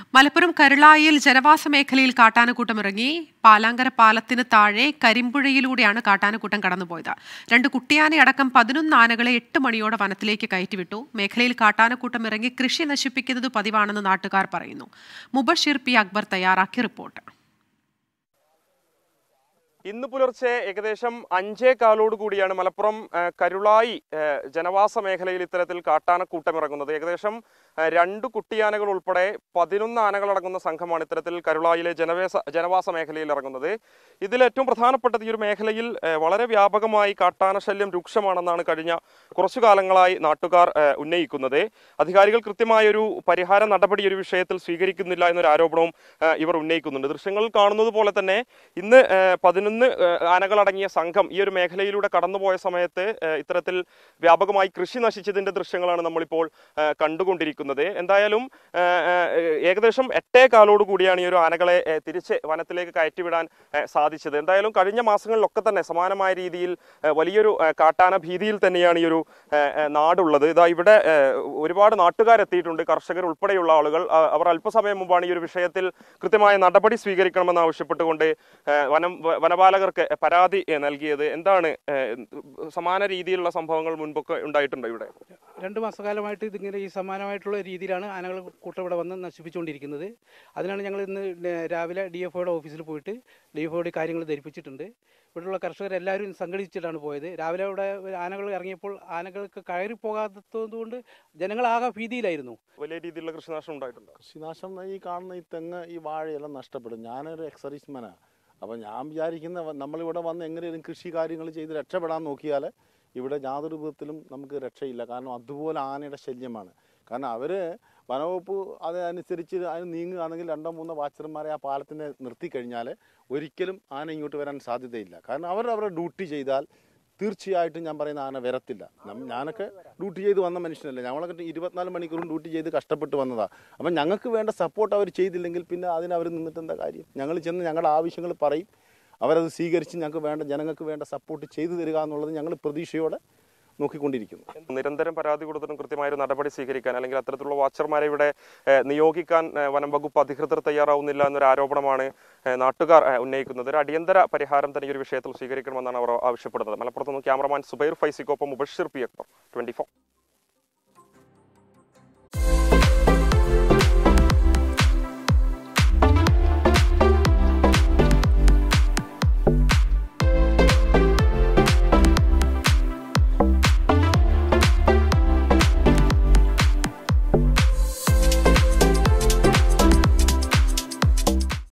മലപ്പുറം കരുളായിൽ ജനവാസ മേഖലയിൽ കാട്ടാനക്കൂട്ടം ഇറങ്ങി പാലാങ്കര പാലത്തിന് താഴെ കരിമ്പുഴയിലൂടെയാണ് കാട്ടാനക്കൂട്ടം കടന്നുപോയത് രണ്ട് കുട്ടിയാനെ അടക്കം പതിനൊന്ന് ആനകളെ എട്ട് മണിയോടെ വനത്തിലേക്ക് കയറ്റിവിട്ടു മേഖലയിൽ കാട്ടാനക്കൂട്ടം ഇറങ്ങി കൃഷി നശിപ്പിക്കുന്നത് പതിവാണെന്ന് നാട്ടുകാർ പറയുന്നു മുബഷീർ പി അക്ബർ തയ്യാറാക്കിയ റിപ്പോർട്ട് ഇന്ന് പുലർച്ചെ ഏകദേശം അഞ്ചേ കാലോട് കൂടിയാണ് മലപ്പുറം ആ, കരുളായി ആ, ജനവാസ മേഖലയിൽ ഇത്തരത്തിൽ കാട്ടാനക്കൂട്ടം ഇറങ്ങുന്നത് ഏകദേശം ആ, രണ്ട് കുട്ടിയാനകൾ ഉൾപ്പെടെ പതിനൊന്ന് ആനകളടങ്ങുന്ന സംഘമാണ് ഇത്തരത്തിൽ കരുളായിലെ ജനവേസ ജനവാസ മേഖലയിൽ ഇറങ്ങുന്നത് ഇതിൽ ഏറ്റവും പ്രധാനപ്പെട്ടത് ഈ ഒരു മേഖലയിൽ ആ, വളരെ വ്യാപകമായി കാട്ടാന ശല്യം രൂക്ഷമാണെന്നാണ് കഴിഞ്ഞ കുറച്ചു കാലങ്ങളായി നാട്ടുകാർ ആ, ഉന്നയിക്കുന്നത് അധികാരികൾ കൃത്യമായൊരു പരിഹാര നടപടി ഒരു വിഷയത്തിൽ സ്വീകരിക്കുന്നില്ല എന്നൊരു ആരോപണവും ആ, ഇവർ ഉന്നയിക്കുന്നുണ്ട് ദൃശ്യങ്ങളിൽ കാണുന്നത് പോലെ തന്നെ ഇന്ന് ആ, പതിനൊന്ന് ആ, ആനകളടങ്ങിയ സംഘം ഈ ഒരു മേഖലയിലൂടെ കടന്നുപോയ സമയത്ത് ആ, ഇത്തരത്തിൽ വ്യാപകമായി കൃഷി നശിച്ചതിന്റെ ദൃശ്യങ്ങളാണ് നമ്മളിപ്പോൾ ആ, കണ്ടുകൊണ്ടിരിക്കുന്നത് എന്തായാലും ആ, ആ, ഏകദേശം എട്ടേ കാലോട് കൂടിയാണ് ഈ ഒരു ആനകളെ ആ, തിരിച്ച് വനത്തിലേക്ക് കയറ്റിവിടാൻ ആ, സാധിച്ചത് എന്തായാലും കഴിഞ്ഞ മാസങ്ങളിലൊക്കെ തന്നെ സമാനമായ രീതിയിൽ ആ, വലിയൊരു ആ, കാട്ടാന ഭീതിയിൽ തന്നെയാണ് ഈ ഒരു ആ, ആ, നാടുള്ളത് ഇതാ ഇവിടെ ആ, ഒരുപാട് നാട്ടുകാരെത്തിയിട്ടുണ്ട് കർഷകർ ഉൾപ്പെടെയുള്ള ആളുകൾ ആ, അവർ അല്പസമയം മുമ്പാണ് ഈ ഒരു വിഷയത്തിൽ കൃത്യമായ നടപടി സ്വീകരിക്കണമെന്ന് ആവശ്യപ്പെട്ടുകൊണ്ട് ആ, വനം വ- വനപാലകർക്ക് പരാതി ആ, നൽകിയത് എന്താണ് ആ, സമാന രീതിയിലുള്ള സംഭവങ്ങൾ മുൻപൊക്കെ ഉണ്ടായിട്ടുണ്ടോ ഇവിടെ രണ്ട് മാസക്കാലമായിട്ട് ഇതിങ്ങനെ ഈ സമാനമായിട്ടുള്ള രീതിയിലാണ് ആനകൾ കൂട്ടം ഇവിടെ വന്ന് നശിപ്പിച്ചുകൊണ്ടിരിക്കുന്നത് അതിനാണ് ഞങ്ങൾ ഇന്ന് ല- രാവിലെ ഡി എഫ് ഒയുടെ ഓഫീസിൽ പോയിട്ട് ഡി എഫ് ഒയുടെ കാര്യങ്ങൾ ധരിപ്പിച്ചിട്ടുണ്ട് ഇവിടെയുള്ള കർഷകരെല്ലാവരും സംഘടിച്ചിട്ടാണ് പോയത് രാവിലെ ഇവിടെ ആനകൾ ഇറങ്ങിയപ്പോൾ ആനകൾക്ക് കയറി പോകാത്തതുകൊണ്ട് ജനങ്ങളാകെ ഭീതിയിലായിരുന്നു വലിയ രീതിയിലുള്ള കൃഷിനാശം ഉണ്ടായിട്ടുണ്ടോ കൃഷിനാശം ഈ കാണുന്ന ഈ തെങ്ങ് ഈ വാഴയെല്ലാം നഷ്ടപ്പെടും ഞാനൊരു എക്സർവീസ്മാനാണ് അപ്പോൾ ഞാൻ വിചാരിക്കുന്ന വ- നമ്മളിവിടെ വന്ന് എങ്ങനെയും കൃഷി കാര്യങ്ങൾ ചെയ്ത് രക്ഷപ്പെടാൻ നോക്കിയാൽ ഇവിടെ യാതൊരു വിധത്തിലും നമുക്ക് രക്ഷയില്ല കാരണം അതുപോലെ ആനയുടെ ശല്യമാണ് കാരണം അവർ വനവകുപ്പ് അതനുസരിച്ച് അതിന് നീങ്ങുകയാണെങ്കിൽ രണ്ടോ മൂന്നോ വാച്ചർമാരെ ആ പാലത്തിനെ നിർത്തിക്കഴിഞ്ഞാൽ ഒരിക്കലും ആന ഇങ്ങോട്ട് വരാൻ സാധ്യതയില്ല കാരണം അവർ അവരുടെ ഡ്യൂട്ടി ചെയ്താൽ തീർച്ചയായിട്ടും ഞാൻ പറയുന്ന ആന വരത്തില്ല നം- ഞാനൊക്കെ ഡ്യൂട്ടി ചെയ്ത് വന്ന മനുഷ്യനല്ലേ ഞങ്ങളൊക്കെ ഇരുപത്തിനാല് മണിക്കൂറും ഡ്യൂട്ടി ചെയ്ത് കഷ്ടപ്പെട്ട് വന്നതാ അപ്പം ഞങ്ങൾക്ക് വേണ്ട സപ്പോർട്ട് അവർ ചെയ്തില്ലെങ്കിൽ പിന്നെ അതിന് അവർ നിന്നിട്ട് എന്താ കാര്യം ഞങ്ങൾ ചെന്ന് ഞങ്ങളുടെ ആവശ്യങ്ങൾ പറയും അവരത് സ്വീകരിച്ച് ഞങ്ങൾക്ക് വേണ്ട ജനങ്ങൾക്ക് വേണ്ട സപ്പോർട്ട് ചെയ്തു തരിക എന്നുള്ളത് ഞങ്ങൾ പ്രതീക്ഷയോടെ നോക്കിക്കൊണ്ടിരിക്കുന്നു നിരന്തരം പരാതി കൊടുത്തിട്ടും കൃത്യമായ ഒരു നടപടി സ്വീകരിക്കാൻ അല്ലെങ്കിൽ അത്തരത്തിലുള്ള വാച്ചർമാരെ ഇവിടെ ഏഹ്, നിയോഗിക്കാൻ ഏഹ്, വനം വകുപ്പ് അധികൃതർ തയ്യാറാവുന്നില്ല എന്നൊരു ആരോപണമാണ് ഏഹ്, നാട്ടുകാർ ഏഹ്, ഉന്നയിക്കുന്നത് ഒരു അടിയന്തര പരിഹാരം തന്നെ ഈ ഒരു വിഷയത്തിൽ സ്വീകരിക്കണമെന്നാണ് അവർ ആവശ്യപ്പെടുന്നത് മലപ്പുറത്ത് നിന്ന് ക്യാമറമാൻ സുബൈർ ഫൈസിക്കൊപ്പം മുബഷിർ പി അക്ബർ ട്വന്റി